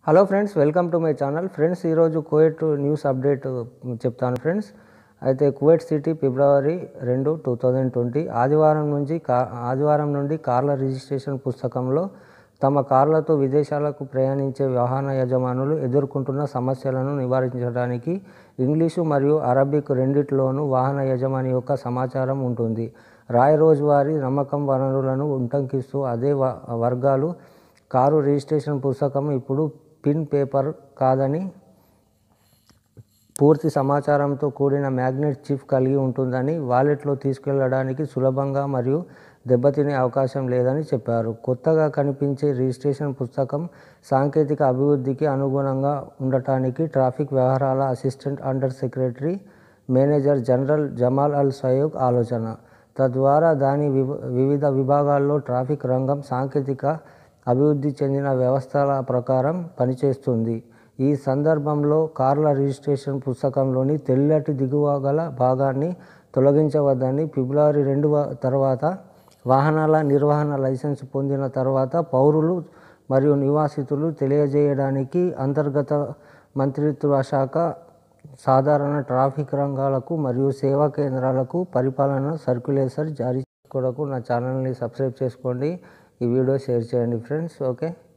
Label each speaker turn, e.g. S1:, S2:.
S1: hello friends welcome to my channel friends ఈరోజు Kuwait news update చెప్తాను friends అయితే Kuwait city ఫిబ్రవరి రెండు టూ థౌజండ్ ట్వంటీ ఆదివారం నుంచి కా ఆదివారం నుండి కార్ల రిజిస్ట్రేషన్ పుస్తకంలో తమ కార్లతో విదేశాలకు ప్రయాణించే వాహన యజమానులు ఎదుర్కొంటున్న సమస్యలను నివారించడానికి ఇంగ్లీషు మరియు అరబిక్ రెండిట్లోనూ వాహన యజమాని యొక్క సమాచారం ఉంటుంది రాయ్ రోజువారీ నమ్మకం వనరులను ఉటంకిస్తూ అదే వ- వర్గాలు కారు రిజిస్ట్రేషన్ పుస్తకం ఇప్పుడు పిన్ పేపర్ కాదని పూర్తి సమాచారంతో కూడిన మ్యాగ్నెట్ చిప్ కలిగి ఉంటుందని వాలెట్లో తీసుకెళ్లడానికి సులభంగా మరియు దెబ్బతినే అవకాశం లేదని చెప్పారు కొత్తగా కనిపించే రిజిస్ట్రేషన్ పుస్తకం సాంకేతిక అభివృద్ధికి అనుగుణంగా ఉండటానికి ట్రాఫిక్ వ్యవహారాల assistant under secretary manager general Jamal Al సయోగ్ ఆలోచన తద్వారా దాని వివ- వివిధ విభాగాల్లో ట్రాఫిక్ రంగం సాంకేతిక అభివృద్ధి చెందిన వ్యవస్థల ప్రకారం పనిచేస్తుంది ఈ సందర్భంలో కార్ల రిజిస్ట్రేషన్ పుస్తకంలోని తెల్లటి దిగువ గల భాగాన్ని తొలగించవద్దని ఫిబ్రవరి రెండు వ- తర్వాత వాహనాల నిర్వహణ లైసెన్స్ పొందిన తర్వాత పౌరులు మరియు నివాసితులు తెలియజేయడానికి అంతర్గత మంత్రిత్వ శాఖ సాధారణ ట్రాఫిక్ రంగాలకు మరియు సేవా కేంద్రాలకు పరిపాలన సర్క్యులేషన్ జారీ కొరకు నా ఛానల్ని సబ్స్క్రైబ్ చేసుకోండి ఈ వీడియో షేర్ చేయండి ఫ్రెండ్స్ ఓకే